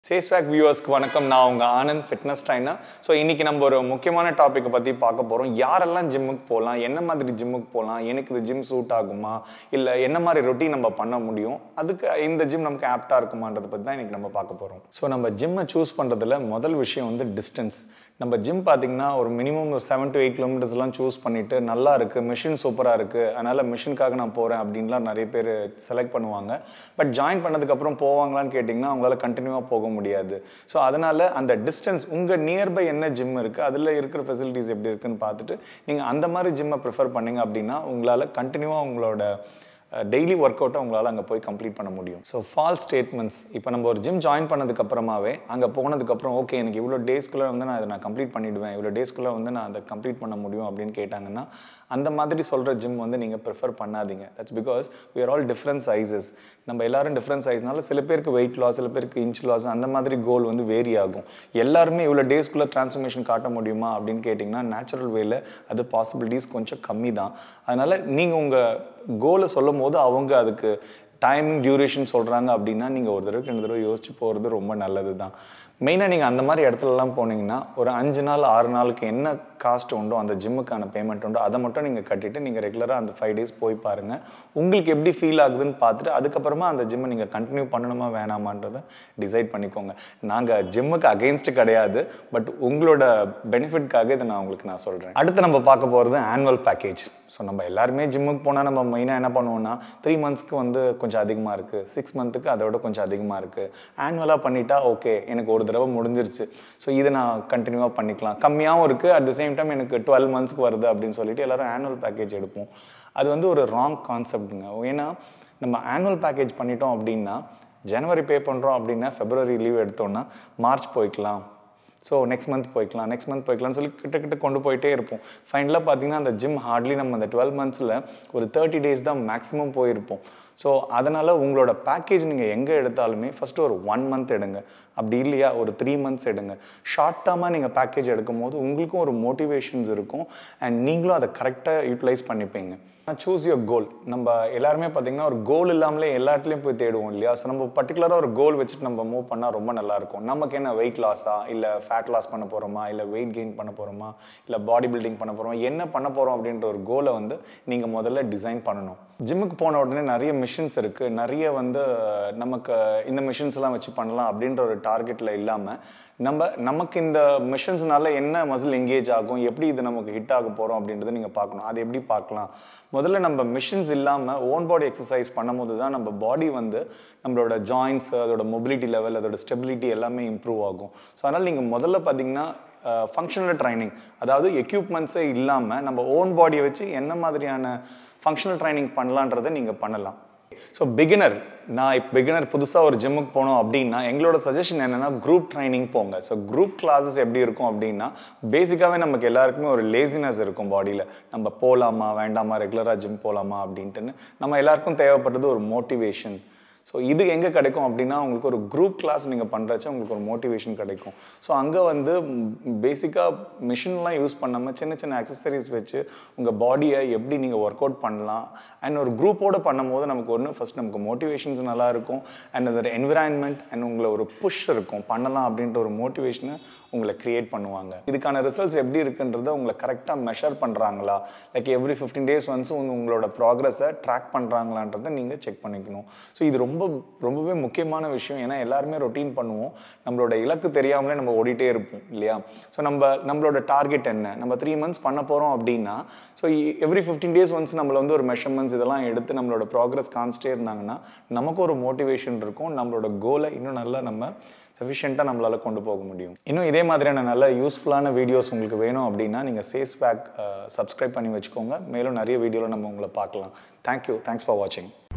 சேஸ்வேக் வியூவர்ஸ்க்கு வணக்கம் நான் உங்கள் ஆனந்த் ஃபிட்னஸ் ட்ரைனர் ஸோ இன்றைக்கி நம்ம ஒரு முக்கியமான டாப்பிக்கை பற்றி பார்க்க போகிறோம் யாரெல்லாம் ஜிம்முக்கு போகலாம் என்ன மாதிரி ஜிம்முக்கு போகலாம் எனக்கு இது ஜிம் சூட் ஆகுமா இல்லை என்ன மாதிரி ரொட்டீன் நம்ம பண்ண முடியும் அதுக்கு இந்த ஜிம் நமக்கு ஆப்டாக இருக்குமான்றதை பற்றி தான் இன்றைக்கி நம்ம பார்க்க போகிறோம் ஸோ நம்ம ஜிம்மை சூஸ் பண்ணுறதுல முதல் விஷயம் வந்து டிஸ்டன்ஸ் நம்ம ஜிம் பார்த்திங்கன்னா ஒரு மினிமம் ஒரு செவன் டு எயிட் கிலோமீட்டர்ஸ்லாம் சூஸ் பண்ணிவிட்டு நல்லா இருக்குது மிஷின் சூப்பராக இருக்குது அதனால் மிஷினுக்காக நான் போகிறேன் அப்படின்லாம் நிறைய பேர் செலக்ட் பண்ணுவாங்க பட் ஜாயின் பண்ணதுக்கப்புறம் போவாங்களான்னு கேட்டிங்கன்னா அவங்களால கண்டினியூவாக போக முடியாது ஸோ அதனால் அந்த டிஸ்டன்ஸ் உங்கள் நியர்பை என்ன ஜிம் இருக்குது அதில் இருக்கிற ஃபெசிலிட்டிஸ் எப்படி இருக்குன்னு பார்த்துட்டு நீங்கள் அந்த மாதிரி ஜிம்மை ப்ரிஃபர் பண்ணீங்க அப்படின்னா உங்களால் கண்டினியூவாக உங்களோட டெய்லி ஒர்க் அவுட்டை உங்களால் அங்கே போய் கம்ப்ளீட் பண்ண முடியும் ஸோ ஃபால் ஸ்டேட்மெண்ட்ஸ் இப்போ நம்ம ஒரு ஜிம் ஜாயின் பண்ணதுக்கு அப்புறமாவே அங்கே போனதுக்கப்புறம் ஓகே எனக்கு இவ்வளோ டேஸ்க்குள்ளே வந்து நான் இதை நான் கம்ப்ளீட் பண்ணிவிடுவேன் இவ்வளோ டேஸ்க்குள்ளே வந்து நான் அதை கம்ப்ளீட் பண்ண முடியும் அப்படின்னு கேட்டாங்கன்னா அந்த மாதிரி சொல்கிற ஜிம் வந்து நீங்கள் ப்ரிஃபர் பண்ணாதீங்க that's because we are all different sizes நம்ம எல்லாரும் டிஃப்ரெண்ட் சைஸ்னால சில பேருக்கு வெயிட் லாஸ் சில பேருக்கு இன்ச் லாஸ் அந்த மாதிரி கோல் வந்து வேரி ஆகும் எல்லாருமே இவ்வளோ டேஸ்க்குள்ளே ட்ரான்ஸ்ஃபர்மேஷன் காட்ட முடியுமா அப்படின்னு கேட்டிங்கன்னா நேச்சுரல் வேல அது பாசிபிலிட்டிஸ் கொஞ்சம் கம்மி தான் அதனால் நீங்கள் உங்கள் கோலை சொல்லும் போது அவங்க அதுக்கு டைமிங் டியூரேஷன் சொல்கிறாங்க அப்படின்னா நீங்கள் ஒரு தடவை ரெண்டு தடவை யோசிச்சு போகிறது ரொம்ப நல்லது தான் மெயினாக நீங்கள் அந்த மாதிரி இடத்துலலாம் போனீங்கன்னா ஒரு அஞ்சு நாள் ஆறு நாளுக்கு என்ன காஸ்ட் உண்டோ அந்த ஜிம்முக்கான பேமெண்ட் உண்டோ அதை மட்டும் நீங்கள் கட்டிட்டு நீங்கள் ரெகுலராக அந்த ஃபைவ் டேஸ் போய் பாருங்கள் உங்களுக்கு எப்படி ஃபீல் ஆகுதுன்னு பார்த்துட்டு அதுக்கப்புறமா அந்த ஜிம்மை நீங்கள் கண்டினியூ பண்ணணுமா வேணாமான்றதை டிசைட் பண்ணிக்கோங்க நாங்கள் ஜிம்முக்கு அகெயின்ஸ்ட் கிடையாது பட் உங்களோட பெனிஃபிட்காக இதை நான் உங்களுக்கு நான் சொல்கிறேன் அடுத்து நம்ம பார்க்க போகிறது ஆனுவல் பேக்கேஜ் ஸோ நம்ம எல்லாருமே ஜிம்முக்கு போனால் நம்ம மெயினாக என்ன பண்ணுவோம்னா த்ரீ மந்த்ஸ்க்கு வந்து கொஞ்சம் அதிகமாக இருக்குது சிக்ஸ் மந்த்துக்கு அதை விட கொஞ்சம் அதிகமாக இருக்குது ஆனுவலாக பண்ணிட்டா ஓகே எனக்கு ஒரு தடவை முடிஞ்சிருச்சு ஸோ இதை நான் கண்டினியூவாக பண்ணிக்கலாம் கம்மியாகவும் இருக்குது அட் த சேம் டைம் எனக்கு டுவெல் மந்த்ஸ்க்கு வருது அப்படின்னு சொல்லிட்டு எல்லாரும் ஆனுவல் பேக்கேஜ் எடுப்போம் அது வந்து ஒரு ராங் கான்செப்ட்டுங்க ஏன்னா நம்ம ஆனுவல் பேக்கேஜ் பண்ணிட்டோம் அப்படின்னா ஜனவரி பே பண்ணுறோம் அப்படின்னா ஃபெப்ரவரி லீவ் எடுத்தோம்னா மார்ச் போய்க்கலாம் ஸோ நெக்ஸ்ட் மந்த் போய்க்கலாம் நெக்ஸ்ட் மந்த் போய்க்கலாம்னு சொல்லி கிட்ட கிட்ட கொண்டு போயிட்டே இருப்போம் ஃபைனலாக பார்த்தீங்கன்னா அந்த ஜிம் ஹார்ட்லி நம்ம அந்த டுவெல் மந்த்ஸில் ஒரு தேர்ட்டி டேஸ் தான் மேக்ஸிமம் போயிருப்போம் ஸோ அதனால் உங்களோட பேக்கேஜ் நீங்கள் எங்கே எடுத்தாலுமே ஃபஸ்ட்டு ஒரு ஒன் மந்த் எடுங்க அப்படி இல்லையா ஒரு த்ரீ மந்த்ஸ் எடுங்க ஷார்ட் டேர்மாக நீங்கள் பேக்கேஜ் எடுக்கும் போது உங்களுக்கும் ஒரு மோட்டிவேஷன்ஸ் இருக்கும் அண்ட் நீங்களும் அதை கரெக்டாக யூட்டிலைஸ் பண்ணிப்பீங்க சூஸ் யுவர் கோல் நம்ம எல்லாருமே பார்த்தீங்கன்னா ஒரு கோல் இல்லாமலே எல்லா இடத்துலையும் போய் தேடுவோம் இல்லையா ஸோ நம்ம பர்டிகுலராக ஒரு கோல் வச்சுட்டு நம்ம மூவ் பண்ணால் ரொம்ப நல்லாயிருக்கும் நமக்கு என்ன வெயிட் லாஸா இல்லை ஃபேட் லாஸ் பண்ண போகிறோமா இல்லை வெயிட் கெயின் பண்ண போகிறோமா இல்லை பாடி பில்டிங் பண்ண போகிறோமா என்ன பண்ண போகிறோம் அப்படின்ற ஒரு கோலை வந்து நீங்கள் முதல்ல டிசைன் பண்ணணும் ஜிம்முக்கு போன உடனே நிறைய மிஷின்ஸ் இருக்குது நிறைய வந்து நமக்கு இந்த மிஷின்ஸ்லாம் வச்சு பண்ணலாம் அப்படின்ற ஒரு டார்கெட்டில் இல்லாமல் நம்ம நமக்கு இந்த மிஷின்ஸ்னால என்ன மசில் எங்கேஜ் ஆகும் எப்படி இது நமக்கு ஹிட் ஆக போகிறோம் அப்படின்றத நீங்கள் பார்க்கணும் அது எப்படி பார்க்கலாம் முதல்ல நம்ம மிஷின்ஸ் இல்லாமல் ஓன் பாடி எக்ஸசைஸ் பண்ணும்போது தான் நம்ம பாடி வந்து நம்மளோட ஜாயின்ஸ் அதோட மொபிலிட்டி லெவல் அதோட ஸ்டெபிலிட்டி எல்லாமே இம்ப்ரூவ் ஆகும் ஸோ அதனால் நீங்கள் முதல்ல பார்த்தீங்கன்னா ஃபங்க்ஷனல் ட்ரைனிங் அதாவது எக்யூப்மெண்ட்ஸே இல்லாமல் நம்ம ஓன் பாடியை வச்சு என்ன மாதிரியான ஃபங்க்ஷனல் ட்ரைனிங் பண்ணலான்றதை நீங்கள் பண்ணலாம் ஸோ பிகினர் நான் இப்போ பிகினர் புதுசாக ஒரு ஜிம்முக்கு போனோம் அப்படின்னா எங்களோட சஜஷன் என்னென்னா குரூப் ட்ரைனிங் போங்க ஸோ குரூப் கிளாஸஸ் எப்படி இருக்கும் அப்படின்னா பேசிக்காகவே நமக்கு எல்லாருக்குமே ஒரு லேசினஸ் இருக்கும் பாடியில் நம்ம போகலாமா வேண்டாமா ரெகுலராக ஜிம் போகலாமா அப்படின்ட்டுன்னு நம்ம எல்லாருக்கும் தேவைப்பட்டது ஒரு மோட்டிவேஷன் ஸோ இது எங்கே கிடைக்கும் அப்படின்னா உங்களுக்கு ஒரு குரூப் கிளாஸ் நீங்கள் பண்ணுறச்ச உங்களுக்கு ஒரு மோட்டிவேஷன் கிடைக்கும் ஸோ அங்கே வந்து பேசிக்காக மிஷின்லாம் யூஸ் பண்ணாமல் சின்ன சின்ன அக்சசரிஸ் வச்சு உங்கள் பாடியை எப்படி நீங்கள் ஒர்க் அவுட் பண்ணலாம் அண்ட் ஒரு குரூப்போடு பண்ணும்போது நமக்கு ஒன்று ஃபஸ்ட் நமக்கு மோட்டிவேஷன்ஸ் நல்லா இருக்கும் அண்ட் அதோட என்விரான்மெண்ட் அண்ட் உங்களை ஒரு புஷ் இருக்கும் பண்ணலாம் அப்படின்ற ஒரு மோட்டிவேஷனை உங்களை க்ரியேட் பண்ணுவாங்க இதுக்கான ரிசல்ட்ஸ் எப்படி இருக்குன்றத உங்களை கரெக்டாக மெஷர் பண்ணுறாங்களா like every fifteen days once உங்களோட ப்ராக்ரஸை ட்ராக் பண்ணுறாங்களான்றதை நீங்கள் செக் பண்ணிக்கணும் ஸோ இது ரொம்ப ரொம்பவே முக்கியமான விஷயம் ஏன்னா எல்லாருமே ரொட்டீன் பண்ணுவோம் நம்மளோட இலக்கு தெரியாமலே நம்ம ஓடிட்டே இருப்போம் இல்லையா ஸோ நம்ம நம்மளோட டார்கெட் என்ன நம்ம த்ரீ மந்த்ஸ் பண்ண போகிறோம் அப்படின்னா so every fifteen days once நம்மளை வந்து ஒரு மெஷர்மெண்ட்ஸ் இதெல்லாம் எடுத்து நம்மளோட ப்ராக்ரஸ் காமிச்சிட்டே இருந்தாங்கன்னா நமக்கு ஒரு மோட்டிவேஷன் இருக்கும் நம்மளோட கோலை இன்னும் நல்லா நம்ம சஃபிஷியண்ட்டாக நம்மளால் கொண்டு போக முடியும் இன்னும் இதே மாதிரியான நல்ல யூஸ்ஃபுல்லான வீடியோஸ் உங்களுக்கு வேணும் அப்படின்னா நீங்கள் சேஸ் பேக் சப்ஸ்கிரைப் பண்ணி வச்சுக்கோங்க மேலும் நிறைய வீடியோவில் நம்ம உங்களை பார்க்கலாம் தேங்க்யூ தேங்க்ஸ் ஃபார் வாட்சிங்